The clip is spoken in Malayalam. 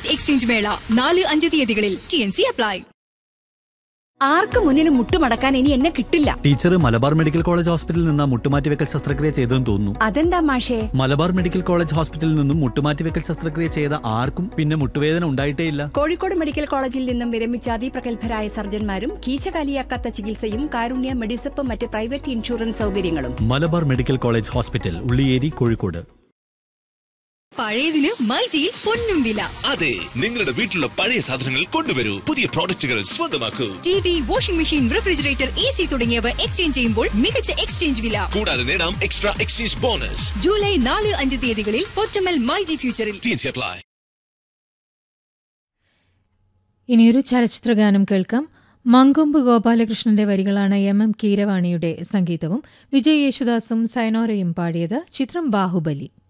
നീറ്റ് എക്സ്ചേഞ്ച് മേള നാല് അഞ്ച് തീയതികളിൽ ടി എൻ സി അപ്ലൈ ആർക്ക് മുന്നിന് മുട്ടുമടക്കാൻ ഇനി എന്നെ കിട്ടില്ല ടീച്ചർ മലബാർ മെഡിക്കൽ കോളേജ് ഹോസ്പിറ്റലിൽ നിന്ന് മുട്ടുമാറ്റിവെക്കൽ ശസ്ത്രക്രിയ ചെയ്തെന്ന് തോന്നുന്നു അതെന്താ മാഷേ മലബാർ മെഡിക്കൽ കോളേജ് ഹോസ്പിറ്റലിൽ നിന്നും മുട്ടുമാറ്റിവെക്കൽ ശസ്ത്രക്രിയ ചെയ്ത ആർക്കും പിന്നെ മുട്ടുവേദന ഉണ്ടായിട്ടേയില്ല കോഴിക്കോട് മെഡിക്കൽ കോളേജിൽ നിന്നും വിരമിച്ച അതിപ്രഗത്ഭരായ സർജന്മാരും കീശകാലിയാക്കാത്ത ചികിത്സയും കാരുണ്യ മെഡിസപ്പ് മറ്റ് പ്രൈവറ്റ് ഇൻഷുറൻസ് സൗകര്യങ്ങളും Malabar medical college hospital Ulliyeri Kozhikode പഴയതിന് മൈജിയിൽ പൊന്നും വില അതെ നിങ്ങളുടെ വീട്ടിലുള്ള പഴയ സാധനങ്ങൾ കൊണ്ടുവരൂ പുതിയ പ്രോഡക്റ്റുകൾ സ്വന്തമാക്കൂ T V washing machine refrigerator A C തുടങ്ങിയവ എക്സ്ചേഞ്ച് ചെയ്യുമ്പോൾ മികച്ച എക്സ്ചേഞ്ച് വില കൂടാതെ നേടാം എക്സ്ട്രാ എക്സ്ചേഞ്ച് ബോണസ് ജൂലൈ നാല് അഞ്ച് തീയതികളിൽ പൊറ്റമൽ മൈജി ഫ്യൂച്ചറിൽ ടി അപ്ലൈ ഇനിയൊരു ചലച്ചിത്രഗാനം കേൾക്കാം മങ്കൊമ്പ് ഗോപാലകൃഷ്ണന്റെ വരികളാണ് എം എം കീരവാണിയുടെ സംഗീതവും വിജയ് യേശുദാസും സൈനോരയും പാടിയത് ചിത്രം ബാഹുബലി